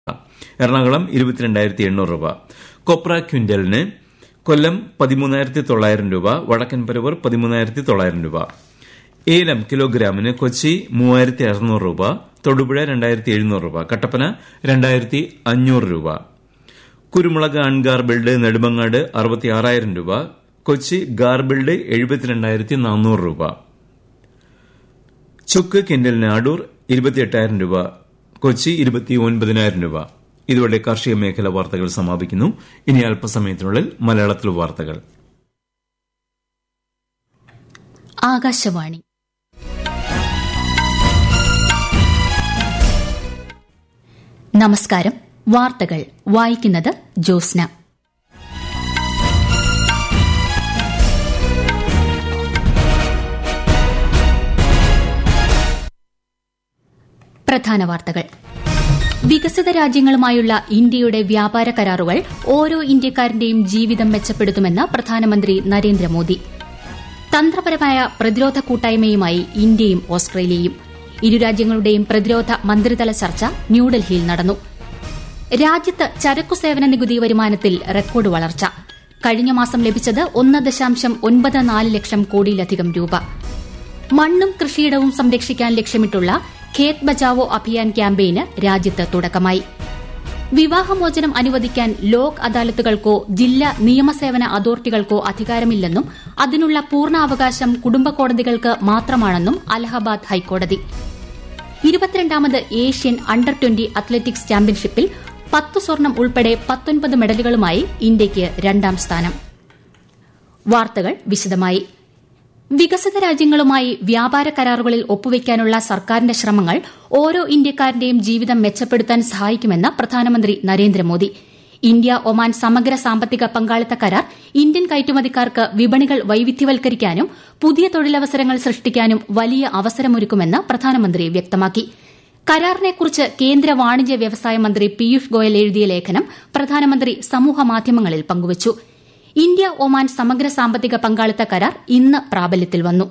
എറണാകുളം ഇരുപത്തിരണ്ടായിരത്തി എണ്ണൂറ് രൂപ കൊപ്ര ക്വിന്റലിന് കൊല്ലം പതിമൂന്നായിരത്തി തൊള്ളായിരം രൂപ വടക്കൻ പരവൂർ പതിമൂന്നായിരത്തി തൊള്ളായിരം രൂപ ഏലം കിലോഗ്രാമിന് കൊച്ചി മൂവായിരത്തി അറുന്നൂറ് രൂപ തൊടുപുഴ രണ്ടായിരത്തി എഴുന്നൂറ് രൂപ കട്ടപ്പന രണ്ടായിരത്തി അഞ്ഞൂറ് രൂപ കുരുമുളക് അൺഗാർബിൾഡ് നെടുമങ്ങാട് അറുപത്തി ആറായിരം രൂപ കൊച്ചി ഗാർബിൾഡ് എഴുപത്തിരണ്ടായിരത്തി നാനൂറ് രൂപ ചുക്ക് കിൻഡലിന് അടൂർ ഇരുപത്തിയെട്ടായിരം രൂപ കൊച്ചി ഇരുപത്തി ഒൻപതിനായിരം രൂപ ഇതോടെ കാർഷിക മേഖല വാർത്തകൾ സമാപിക്കുന്നു ഇനി അല്പസമയത്തിനുള്ളിൽ മലയാളത്തിൽ വാർത്തകൾ ആകാശവാണി നമസ്കാരം വാർത്തകൾ വായിക്കുന്നത് ജോസ്ന പ്രധാന വാർത്തകൾ വികസിത രാജ്യങ്ങളുമായുള്ള ഇന്ത്യയുടെ വ്യാപാര കരാറുകൾ ഓരോ ഇന്ത്യക്കാരന്റെയും ജീവിതം മെച്ചപ്പെടുത്തുമെന്ന് പ്രധാനമന്ത്രി നരേന്ദ്രമോദി തന്ത്രപരമായ പ്രതിരോധ കൂട്ടായ്മയുമായി ഇന്ത്യയും ഓസ്ട്രേലിയയും ഇരു രാജ്യങ്ങളുടെയും പ്രതിരോധ മന്ത്രിതല ചർച്ച ന്യൂഡൽഹിയിൽ നടന്നു രാജ്യത്ത് ചരക്കു സേവന നികുതി വരുമാനത്തിൽ റെക്കോർഡ് വളർച്ച കഴിഞ്ഞ മാസം ലഭിച്ചത് ഒന്ന് ദശാംശം ഒൻപത് നാല് ലക്ഷം കോടിയിലധികം രൂപ മണ്ണും കൃഷിയിടവും സംരക്ഷിക്കാൻ ലക്ഷ്യമിട്ടുള്ള ഖേത് ബച്ചാവോ അഭിയാൻ ക്യാമ്പയിന് രാജ്യത്ത് തുടക്കമായി വിവാഹമോചനം അനുവദിക്കാൻ ലോക് അദാലത്തുകൾക്കോ ജില്ലാ നിയമസേവന അതോറിറ്റികൾക്കോ അധികാരമില്ലെന്നും അതിനുള്ള പൂർണ്ണാവകാശം കുടുംബ കോടതികൾക്ക് മാത്രമാണെന്നും അലഹബാദ് ഹൈക്കോടതി ഇരുപത്തിരണ്ടാമത് ഏഷ്യൻ അണ്ടർ ട്വന്റി അത്ലറ്റിക്സ് ചാമ്പ്യൻഷിപ്പിൽ പത്ത് സ്വർണം ഉൾപ്പെടെ പത്തൊൻപത് മെഡലുകളുമായി ഇന്ത്യയ്ക്ക് രണ്ടാം സ്ഥാനം വാർത്തകൾ വിശദമായി വികസിത രാജ്യങ്ങളുമായി വ്യാപാര കരാറുകളിൽ ഒപ്പുവയ്ക്കാനുള്ള സർക്കാരിന്റെ ശ്രമങ്ങൾ ഓരോ ഇന്ത്യക്കാരന്റെയും ജീവിതം മെച്ചപ്പെടുത്താൻ സഹായിക്കുമെന്ന് പ്രധാനമന്ത്രി നരേന്ദ്രമോദി ഇന്ത്യ ഒമാൻ സമഗ്ര സാമ്പത്തിക പങ്കാളിത്ത കരാർ ഇന്ത്യൻ കയറ്റുമതിക്കാർക്ക് വിപണികൾ വൈവിധ്യവൽക്കരിക്കാനും പുതിയ തൊഴിലവസരങ്ങൾ സൃഷ്ടിക്കാനും വലിയ അവസരമൊരുക്കുമെന്ന് പ്രധാനമന്ത്രി വ്യക്തമാക്കി കരാറിനെക്കുറിച്ച് കേന്ദ്ര വാണിജ്യ വ്യവസായ മന്ത്രി പീയൂഷ് ഗോയൽ എഴുതിയ ലേഖനം പ്രധാനമന്ത്രി സമൂഹമാധ്യമങ്ങളിൽ പങ്കുവച്ചു ഇന്ത്യ ഒമാൻ സമഗ്ര സാമ്പത്തിക പങ്കാളിത്ത കരാർ ഇന്ന് പ്രാബല്യത്തിൽ വന്നു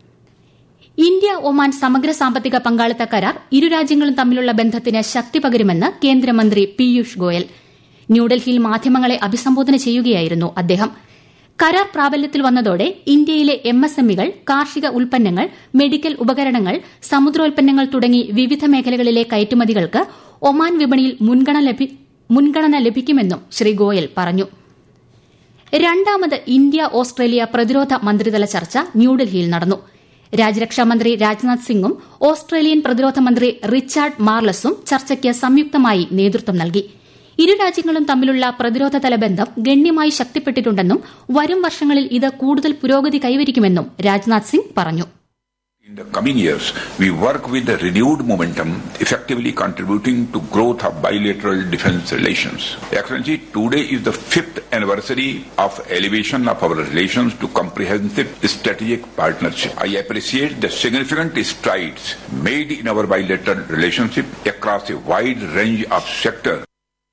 ഇന്ത്യ ഒമാൻ സമഗ്ര സാമ്പത്തിക പങ്കാളിത്ത കരാർ ഇരു രാജ്യങ്ങളും തമ്മിലുള്ള ബന്ധത്തിന് ശക്തി പകരുമെന്ന് കേന്ദ്രമന്ത്രി പീയൂഷ് ഗോയൽ ന്യൂഡൽഹിയിൽ മാധ്യമങ്ങളെ അഭിസംബോധന ചെയ്യുകയായിരുന്നു അദ്ദേഹം കരാർ പ്രാബല്യത്തിൽ വന്നതോടെ ഇന്ത്യയിലെ എംഎസ്എംഇകൾ കാർഷിക ഉൽപ്പന്നങ്ങൾ മെഡിക്കൽ ഉപകരണങ്ങൾ സമുദ്രോൽപ്പന്നങ്ങൾ തുടങ്ങി വിവിധ മേഖലകളിലെ കയറ്റുമതികൾക്ക് ഒമാൻ വിപണിയിൽ മുൻഗണന ലഭിക്കുമെന്നും ശ്രീ ഗോയൽ പറഞ്ഞു രണ്ടാമത് ഇന്ത്യ ഓസ്ട്രേലിയ പ്രതിരോധ മന്ത്രിതല ചർച്ച ന്യൂഡൽഹിയിൽ നടന്നു രാജ്യരക്ഷാമന്ത്രി രാജ്നാഥ് സിംഗും ഓസ്ട്രേലിയൻ പ്രതിരോധ മന്ത്രി റിച്ചാർഡ് മാർലസും ചർച്ചയ്ക്ക് സംയുക്തമായി നേതൃത്വം നൽകി ഇരു രാജ്യങ്ങളും തമ്മിലുള്ള പ്രതിരോധതല ബന്ധം ഗണ്യമായി ശക്തിപ്പെട്ടിട്ടുണ്ടെന്നും വരും വർഷങ്ങളിൽ ഇത് കൂടുതൽ പുരോഗതി കൈവരിക്കുമെന്നും രാജ്നാഥ് സിംഗ് പറഞ്ഞു In the coming years, we work with a renewed momentum, effectively contributing to growth of bilateral defense relations. Excellency, today is the fifth anniversary of elevation of our relations to comprehensive strategic partnership. I appreciate the significant strides made in our bilateral relationship across a wide range of sectors.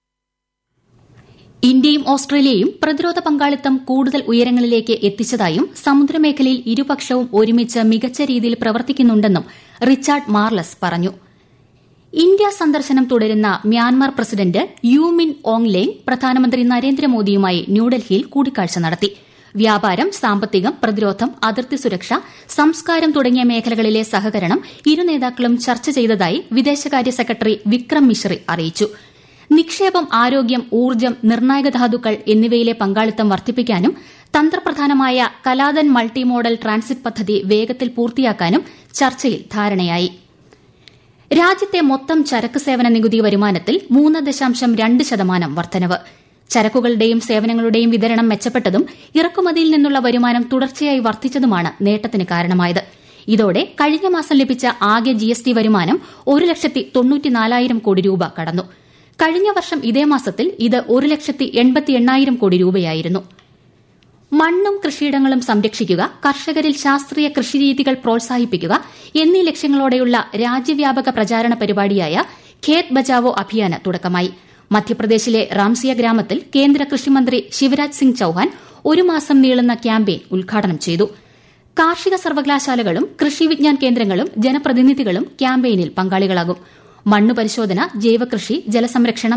ഇന്ത്യയും ഓസ്ട്രേലിയയും പ്രതിരോധ പങ്കാളിത്തം കൂടുതൽ ഉയരങ്ങളിലേക്ക് എത്തിച്ചതായും സമുദ്രമേഖലയിൽ ഇരുപക്ഷവും ഒരുമിച്ച് മികച്ച രീതിയിൽ പ്രവർത്തിക്കുന്നുണ്ടെന്നും റിച്ചാർഡ് മാർലസ് പറഞ്ഞു ഇന്ത്യ സന്ദർശനം തുടരുന്ന Myanmar president U Min Aung Hlaing പ്രധാനമന്ത്രി നരേന്ദ്രമോദിയുമായി ന്യൂഡൽഹിയിൽ കൂടിക്കാഴ്ച നടത്തി വ്യാപാരം സാമ്പത്തികം പ്രതിരോധം അതിർത്തി സുരക്ഷ സംസ്കാരം തുടങ്ങിയ മേഖലകളിലെ സഹകരണം ഇരു നേതാക്കളും ചർച്ച ചെയ്തതായി വിദേശകാര്യ സെക്രട്ടറി വിക്രം മിശ്രി അറിയിച്ചു നിക്ഷേപം ആരോഗ്യം ഊർജ്ജം നിർണായക ധാതുക്കൾ എന്നിവയിലെ പങ്കാളിത്തം വർദ്ധിപ്പിക്കാനും തന്ത്രപ്രധാനമായ കലാദൻ മൾട്ടി മോഡൽ ട്രാൻസിറ്റ് പദ്ധതി വേഗത്തിൽ പൂർത്തിയാക്കാനും ചർച്ചയിൽ ധാരണയായി രാജ്യത്തെ മൊത്തം ചരക്ക് സേവന നികുതി വരുമാനത്തിൽ മൂന്ന് ദശാംശം രണ്ട് ശതമാനം വർധനവ് ചരക്കുകളുടെയും സേവനങ്ങളുടെയും വിതരണം മെച്ചപ്പെട്ടതും ഇറക്കുമതിയിൽ നിന്നുള്ള വരുമാനം തുടർച്ചയായി വർദ്ധിച്ചതുമാണ് നേട്ടത്തിന് കാരണമായത് ഇതോടെ കഴിഞ്ഞ മാസം ലഭിച്ച ആകെ ജിഎസ്ടി വരുമാനം ഒരു ലക്ഷത്തി തൊണ്ണൂറ്റിനാലായിരം കോടി രൂപ കടന്നു കഴിഞ്ഞ വർഷം ഇതേ മാസത്തിൽ ഇത് ഒരു ലക്ഷത്തി എൺപത്തി എണ്ണായിരം കോടി രൂപയായിരുന്നു മണ്ണും കൃഷിയിടങ്ങളും സംരക്ഷിക്കുക കർഷകരിൽ ശാസ്ത്രീയ കൃഷിരീതികൾ പ്രോത്സാഹിപ്പിക്കുക എന്നീ ലക്ഷ്യങ്ങളോടെയുള്ള രാജ്യവ്യാപക പ്രചാരണ പരിപാടിയായ ഖേത് ബച്ചാവോ അഭിയാന് തുടക്കമായി മധ്യപ്രദേശിലെ റാംസിയ ഗ്രാമത്തിൽ കേന്ദ്ര കൃഷിമന്ത്രി ശിവരാജ് സിംഗ് ചൌഹാൻ ഒരു മാസം നീളുന്ന ക്യാമ്പയിൻ ഉദ്ഘാടനം ചെയ്തു കാർഷിക സർവകലാശാലകളും കൃഷി വിജ്ഞാൻ കേന്ദ്രങ്ങളും ജനപ്രതിനിധികളും ക്യാമ്പയിനിൽ പങ്കാളികളാകും മണ്ണു പരിശോധന ജൈവകൃഷി ജലസംരക്ഷണം